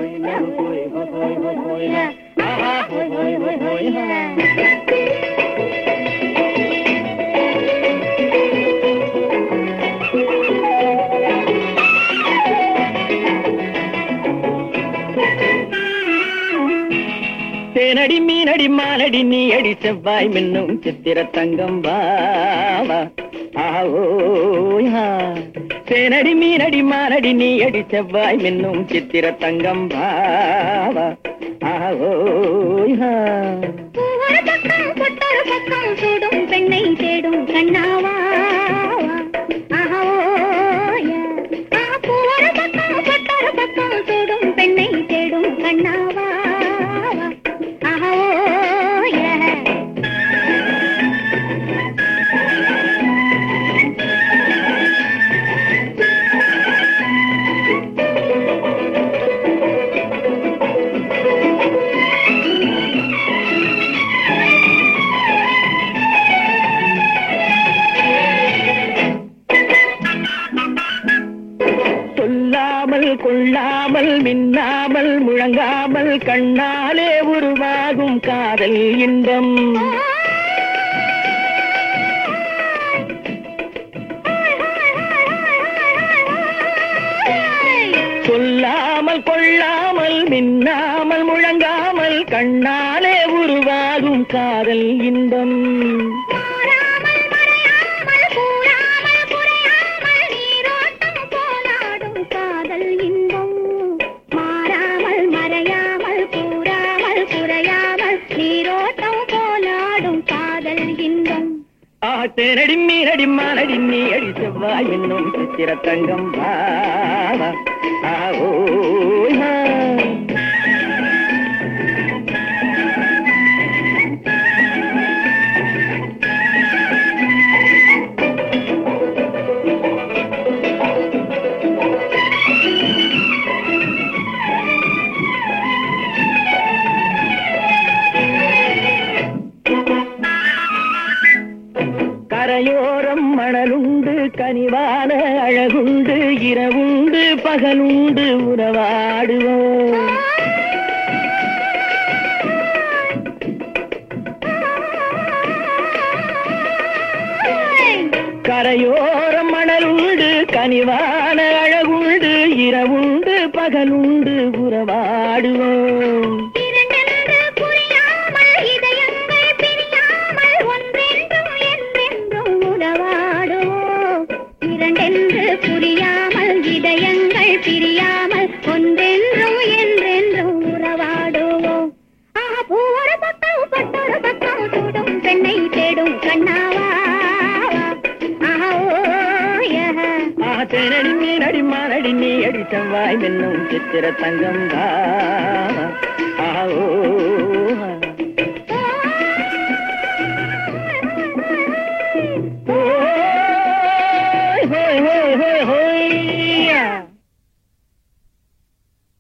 தேனடி மீனடி மானடி நீ அடி செவ்வாய் மின்னும் சித்திர தங்கம் வாவா ஆவோயா தேனடி மீனடி மானடி நீ அடி செவ்வாய் மின்னும் சித்திர தங்கம் வாவா ஆவோயா பூவொரு பக்கம் பொட்டொரு பக்கம் சூடும் பெண்ணை தேடும் கண்ணாவா ஆஹோய. ஆ, பூவொரு பக்கம் பொட்டொரு பக்கம் சூடும் பெண்ணை தேடும் கண்ணாவா ஆஹோய. சொல்லாமல் கொள்ளாமல் மின்னாமல் முழங்காமல் கண்ணாலே உருவாகும் காதல் இன்பம் சொல்லாமல் கொள்ளாமல் மின்னாமல் முழங்காமல் கண்ணாலே உருவாகும் காதல் இன்பம் மாறாமல் மறையாமல் கூறாமல் குறையாமல் நீரோட்டம் போலாடும் காதல் இன்பம் மாறாமல் மறையாமல் கூறாமல் குறையாமல் நீரோட்டம் போலாடும் காதல் இன்பம் ஆ தேனடி மீனடி மானடி நீ அடி செவ்வாய் என்னும் சித்திர தங்கம் வாவா ஆவோயா கரையோரம் மணலுண்டு கனிவான அழகுண்டு இரவுண்டு பகலுண்டு உறவாடுவோம் கரையோரம் மணலுண்டு கனிவான அழகுண்டு இரவுண்டு பகலுண்டு உறவாடுவோம் இரண்டென்று புரியாமல் இதயங்கள் பிரியாமல் ஒன்றென்றும் என்றென்றும் உறவாடுவோம் இரண்டென்று புரியாமல் இதயங்கள் பிரியாமல் ஒன்றென்றும் என்றென்றும் உறவாடுவோம் ஆஹா பூவொரு பக்கம் பட்டொரு பக்கம் சூடும் பெண்ணை தேடும் கண்ணாவா ஆஹா ஓய ஆ தேனடி மீனடி மானடி நீ அடி செவ்வாய் என்னும் சித்திர தங்கம் வா ஆ ஓ